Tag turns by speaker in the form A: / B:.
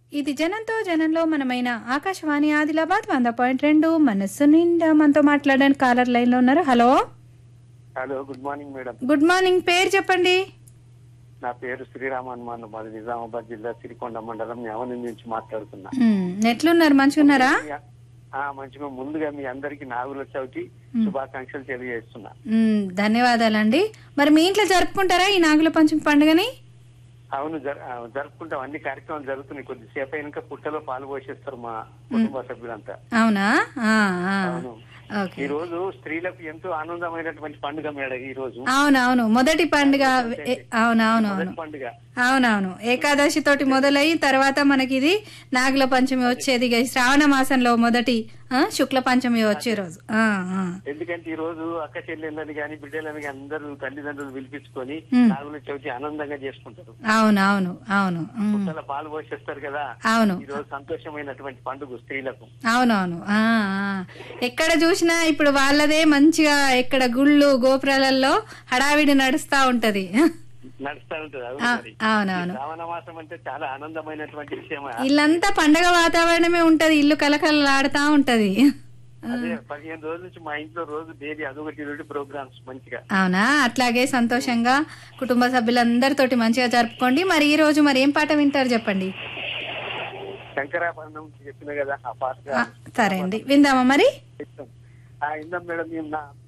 A: ఇది జనంతో జనంలో మనమైన ఆకాశవాణి ఆదిలాబాద్ వంద పాయింట్ రెండు మనస్సు నిండా మనతో మాట్లాడడానికి కాలర్ లైన్లో ఉన్నారు hello
B: hello good morning madam
A: good morning పేరు చెప్పండి
B: నా పేరు శ్రీరామ్ హనుమాన్ మాది నిజామాబాద్ జిల్లా సిరికొండ మండలం యావని నుంచి మాట్లాడుతున్నా
A: మ్, ఎట్లున్నారు మంచిగున్నారా
B: ఆ మంచిగా ముందుగా మీ అందరికి నాగుల చవితి శుభాకాంక్షలు తెలియజేస్తున్నా
A: మ్, ధన్యవాదాలండి మరి మీ ఇంట్లో జరుపుకుంటారా ఈ నాగుల పంచమి పండుగని
B: అవును జర- ఆ, జరుపుకుంటాం అన్ని కార్యక్రమాలు జరుగుతున్నాయి కొద్దిసేపు అయినాక పుట్టలో పాలు పోషిస్తారు మా కుటుంబ సభ్యులంతా
A: అవునా ఆ, ఆ.
B: అవును
A: ఓకే
B: ఈ రోజు స్త్రీలకు ఎంతో ఆనందమైనటువంటి పండుగ మేడం ఈ రోజు
A: అవునవును మొదటి పండుగ ఏ- అవునవును అవును
B: మొదటి పండుగ
A: అవునవును ఏకాదశి తోటి మొదలై తర్వాత మనకి ఇది నాగుల పంచమి వచ్చేది ఇక శ్రావణ మాసంలో మొదటి ఆ, శుక్ల పంచమి వచ్చే రోజు ఆ, ఆ.
B: ఎందుకంటే ఈ రోజు అక్క చెల్లెళ్ళని గాని బిడ్డలని గాని అందరూ తల్లిదండ్రులు పిలిపించుకొని నాగుల చవితి ఆనందంగా చేసుకుంటారు
A: అవును అవును అవును ఉమ్,
B: పుట్టల పాలు పోషిస్తారు కదా
A: అవును
B: ఈ రోజు సంతోషమైనటువంటి పండుగ స్త్రీలకు
A: అవునవును ఆ, ఆ. ఎక్కడ చూసినా ఇప్పుడు వాళ్ళదే మంచిగా ఎక్కడ గుళ్ళు గోపురాలలో హడావిడి నడుస్తా ఉంటది
B: నడుస్తా ఉంటది అవును
A: ఆ,
B: మరి
A: అవునవును
B: శ్రావణ మాసం అంటే చాలా ఆనందమైనటువంటి విషయం
A: ఇల్లంతా పండగ వాతావరణమే ఉంటది ఇల్లు కలకలలాడుతా ఉంటది
B: అదే పదిహేను రోజుల నుంచి మా ఇంట్లో రోజు డైలీ అదొకటి రెండు ప్రోగ్రామ్స్ మంచిగా
A: అవునా అట్లాగే సంతోషంగా కుటుంబ సభ్యులందరితోటి మంచిగా జరుపుకోండి మరి ఈ రోజు మరి ఏం పాట వింటారు చెప్పండి
B: శంకరాభరణం చెప్పిన కదా ఆ పాట
A: ఆ, సరే అండి విందామా మరి
B: ఇష్టం ఆ ఇందాం మేడం మేము నా